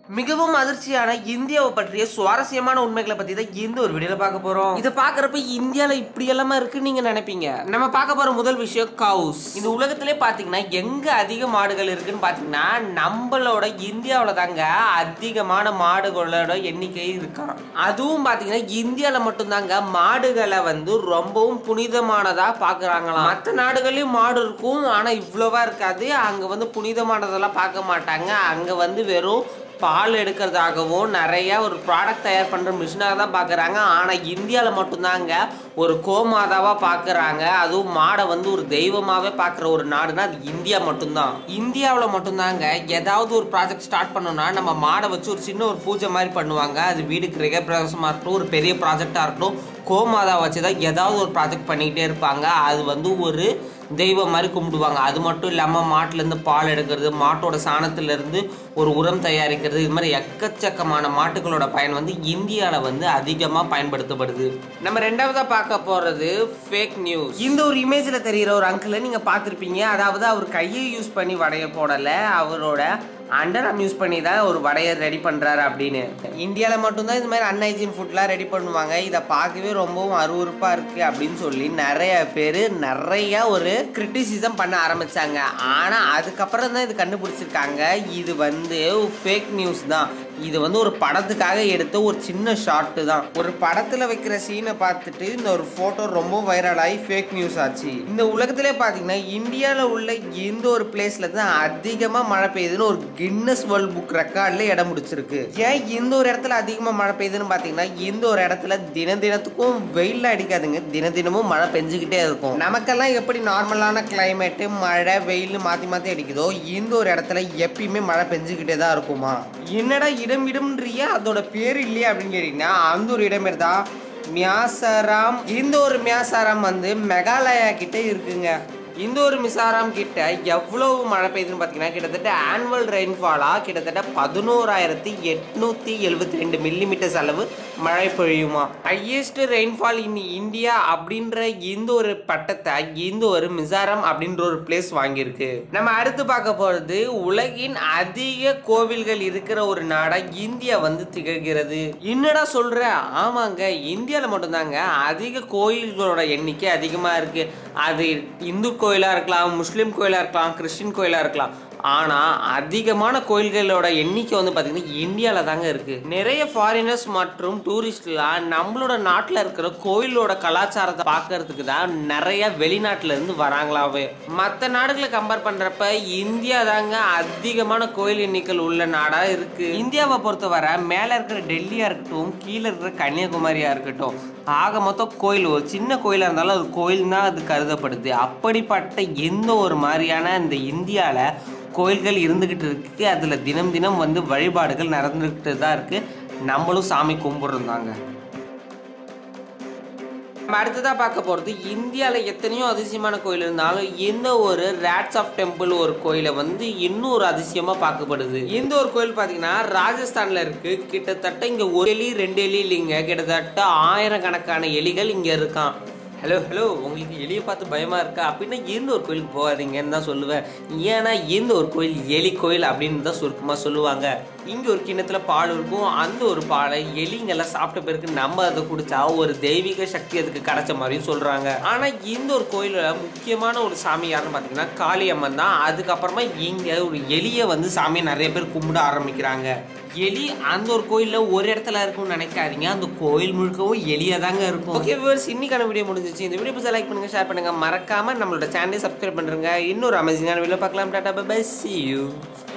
மிகவும் அதிர்ச்சியான இந்தியாவை பற்றிய சுவாரஸ்யமான உண்மைகளை பத்தி தான் இந்த ஒரு வீடியோல பார்க்க போறோம் இதை பாக்குறப்ப இந்தியால இப்படி எல்லாமே இருக்குன்னு நீங்க நினைப்பீங்க நம்ம பார்க்க போற முதல் விஷயம் கவுஸ் இந்த உலகத்திலே பாத்தீங்கன்னா எங்க அதிக மாடுகள் இருக்குன்னு பாத்தீங்கன்னா நம்மளோட இந்தியாவுல தாங்க அதிகமான மாடுகளோட எண்ணிக்கை இருக்காம் அதுவும் பாத்தீங்கன்னா இந்தியால மட்டும்தாங்க மாடுகளை வந்து ரொம்பவும் புனிதமானதா பாக்குறாங்களாம் மற்ற நாடுகளையும் மாடு இருக்கும் ஆனா இவ்வளவா இருக்காது அங்க வந்து புனிதமானதெல்லாம் பார்க்க மாட்டாங்க அங்க வந்து வெறும் பால் எடுக்கிறதாகவும் நிறைய ஒரு ப்ராடக்ட் தயார் பண்ணுற மிஷினாக தான் பார்க்குறாங்க ஆனால் இந்தியாவில் மட்டும்தாங்க ஒரு கோமாதாவாக பார்க்குறாங்க அதுவும் மாடை வந்து ஒரு தெய்வமாகவே பார்க்குற ஒரு நாடுனா அது இந்தியா மட்டும்தான் இந்தியாவில் மட்டும்தாங்க ஏதாவது ஒரு ப்ராஜெக்ட் ஸ்டார்ட் பண்ணோம்னா நம்ம மாடை வச்சு ஒரு சின்ன ஒரு பூஜை மாதிரி பண்ணுவாங்க அது வீடு கிரகப்பிரவேசமாக இருக்கட்டும் ஒரு பெரிய ப்ராஜெக்டாக இருக்கட்டும் கோமாதா வச்சு தான் ஏதாவது ஒரு ப்ராஜெக்ட் பண்ணிக்கிட்டே இருப்பாங்க அது வந்து ஒரு தெய்வம் மாதிரி கும்பிடுவாங்க அது மட்டும் இல்லாமல் மாட்டிலேருந்து பால் எடுக்கிறது மாட்டோட சாணத்திலேருந்து ஒரு உரம் தயாரிக்கிறது இது மாதிரி எக்கச்சக்கமான மாட்டுகளோட பயன் வந்து இந்தியாவில் வந்து அதிகமாக பயன்படுத்தப்படுது நம்ம ரெண்டாவதாக பார்க்க போகிறது ஃபேக் நியூஸ் இந்த ஒரு இமேஜில் தெரிகிற ஒரு அங்கிளை நீங்கள் பார்த்துருப்பீங்க அதாவது அவர் கையை யூஸ் பண்ணி வடைய போடலை அவரோட அண்டர் ஆர்ம் யூஸ் பண்ணி தான் ஒரு வடையை ரெடி பண்ணுறாரு அப்படின்னு இந்தியாவில் மட்டும்தான் இந்த மாதிரி அன்ஹைஜீன் ஃபுட்லாம் ரெடி பண்ணுவாங்க இதை பார்க்கவே ரொம்பவும் அருவருப்பாக இருக்குது அப்படின்னு சொல்லி நிறைய பேர் நிறைய ஒரு கிரிட்டிசிசம் பண்ண ஆரம்பித்தாங்க ஆனால் அதுக்கப்புறம் தான் இது கண்டுபிடிச்சிருக்காங்க இது வந்து ஃபேக் நியூஸ் தான் இது வந்து ஒரு படத்துக்காக எடுத்த ஒரு சின்ன ஷார்ட்டு தான் ஒரு படத்தில் வைக்கிற சீனை பார்த்துட்டு இந்த ஒரு ஃபோட்டோ ரொம்ப வைரலாகி ஃபேக் நியூஸ் ஆச்சு இந்த உலகத்திலே பார்த்தீங்கன்னா இந்தியாவில் உள்ள எந்த ஒரு பிளேஸில் தான் அதிகமாக மழை பெய்யுதுன்னு ஒரு கின்னஸ் வேர்ல்ட் புக் ரெக்கார்டில் இடம் முடிச்சிருக்கு ஏன் இந்த ஒரு இடத்துல அதிகமாக மழை பெய்யுதுன்னு பார்த்தீங்கன்னா இந்த ஒரு இடத்துல தின தினத்துக்கும் வெயில் அடிக்காதுங்க தின தினமும் மழை பெஞ்சுக்கிட்டே இருக்கும் நமக்கெல்லாம் எப்படி நார்மலான கிளைமேட்டு மழை வெயில் மாற்றி மாற்றி அடிக்குதோ இந்த ஒரு இடத்துல எப்பயுமே மழை பெஞ்சுக்கிட்டே தான் இருக்குமா என்னடா இடம் இடம்ன்றியா அதோட பேர் இல்லையா அப்படின்னு கேட்டிங்கன்னா அந்த ஒரு இடம் பேர் தான் மியாசாராம் இந்த ஒரு மியாசாராம் வந்து மெகாலயா கிட்ட இருக்குங்க இந்த ஒரு மிசாராம் கிட்ட எவ்வளவு மழை பெய்யுதுன்னு பார்த்தீங்கன்னா கிட்டத்தட்ட ஆனுவல் ரெயின்ஃபாலாக கிட்டத்தட்ட பதினோராயிரத்தி எட்நூற்றி எழுபத்தி ரெண்டு மில்லிமீட்டர்ஸ் அளவு மழை பொழியுமா ஹையஸ்ட் ரெயின்ஃபால் இன் இந்தியா அப்படின்ற இந்த ஒரு பட்டத்தை இந்த ஒரு மிசாரம் அப்படின்ற ஒரு பிளேஸ் வாங்கியிருக்கு நம்ம அடுத்து பார்க்க போகிறது உலகின் அதிக கோவில்கள் இருக்கிற ஒரு நாடாக இந்தியா வந்து திகழ்கிறது என்னடா சொல்ற ஆமாங்க இந்தியாவில் மட்டும்தாங்க அதிக கோயில்களோட எண்ணிக்கை அதிகமாக இருக்கு அது இந்து கோயிலாக இருக்கலாம் முஸ்லீம் கோயிலாக இருக்கலாம் கிறிஸ்டின் கோயிலாக இருக்கலாம் ஆனால் அதிகமான கோயில்களோட எண்ணிக்கை வந்து பார்த்திங்கன்னா இந்தியாவில் தாங்க இருக்குது நிறைய ஃபாரினர்ஸ் மற்றும் டூரிஸ்ட்லாம் நம்மளோட நாட்டில் இருக்கிற கோயிலோட கலாச்சாரத்தை பார்க்கறதுக்கு தான் நிறைய வெளிநாட்டுல இருந்து வராங்களாவே மற்ற நாடுகளை கம்பேர் பண்ணுறப்ப இந்தியா தாங்க அதிகமான கோயில் எண்ணிக்கை உள்ள நாடாக இருக்குது இந்தியாவை பொறுத்தவரை மேலே இருக்கிற டெல்லியாக இருக்கட்டும் கீழே இருக்கிற கன்னியாகுமரியாக இருக்கட்டும் ஆக மொத்தம் கோயில் ஒரு சின்ன கோயிலாக இருந்தாலும் அது கோயில் தான் அது கருதப்படுது அப்படிப்பட்ட எந்த ஒரு மாதிரியான இந்த இந்தியாவில் கோயில்கள் இருந்துக்கிட்டு இருக்கு அதில் தினம் தினம் வந்து வழிபாடுகள் நடந்துக்கிட்டு தான் இருக்குது நம்மளும் சாமி கும்பிட்றோம் நம்ம அடுத்ததாக பார்க்க போகிறது இந்தியாவில் எத்தனையோ அதிசயமான கோயில் இருந்தாலும் இந்த ஒரு ரேட்ஸ் ஆஃப் டெம்பிள் ஒரு கோயிலை வந்து இன்னும் ஒரு அதிசயமாக பார்க்கப்படுது இந்த ஒரு கோயில் பார்த்தீங்கன்னா ராஜஸ்தானில் இருக்கு கிட்டத்தட்ட இங்கே ஒரு எலி ரெண்டு எலி இல்லைங்க கிட்டத்தட்ட ஆயிரக்கணக்கான எலிகள் இங்கே இருக்கான் ஹலோ ஹலோ உங்களுக்கு எலியை பார்த்து பயமாக இருக்கா அப்படின்னா இந்த ஒரு கோயிலுக்கு போகாதீங்கன்னு தான் சொல்லுவேன் ஏன்னா இந்த ஒரு கோயில் எலி கோயில் அப்படின்னு தான் சுருக்கமாக சொல்லுவாங்க இங்கே ஒரு கிண்ணத்தில் பால் இருக்கும் அந்த ஒரு பாலை எலிங்கெல்லாம் சாப்பிட்ட பிறகு நம்ம அதை குடிச்சா ஒரு தெய்வீக சக்தி அதுக்கு கிடைச்ச மாதிரியும் சொல்கிறாங்க ஆனால் இந்த ஒரு கோயிலில் முக்கியமான ஒரு சாமி யாருன்னு பார்த்தீங்கன்னா காளியம்மன் தான் அதுக்கப்புறமா இங்கே ஒரு எலியை வந்து சாமியை நிறைய பேர் கும்பிட ஆரம்பிக்கிறாங்க எலி அந்த ஒரு கோயிலில் ஒரு இடத்துல இருக்கும்னு நினைக்காதீங்க அந்த கோயில் முழுக்கவும் எலியாக தாங்க இருக்கும் ஓகே விவர்ஸ் இன்னைக்கான வீடியோ முடிஞ்சிச்சு இந்த வீடியோ பிடிச்சா லைக் பண்ணுங்க ஷேர் பண்ணுங்க மறக்காம நம்மளோட சேனலை சப்ஸ்கிரைப் பண்ணுறங்க இன்னொரு அமேசிங்கான வீடியோ பார்க்கலாம் டாடா பை சி யூ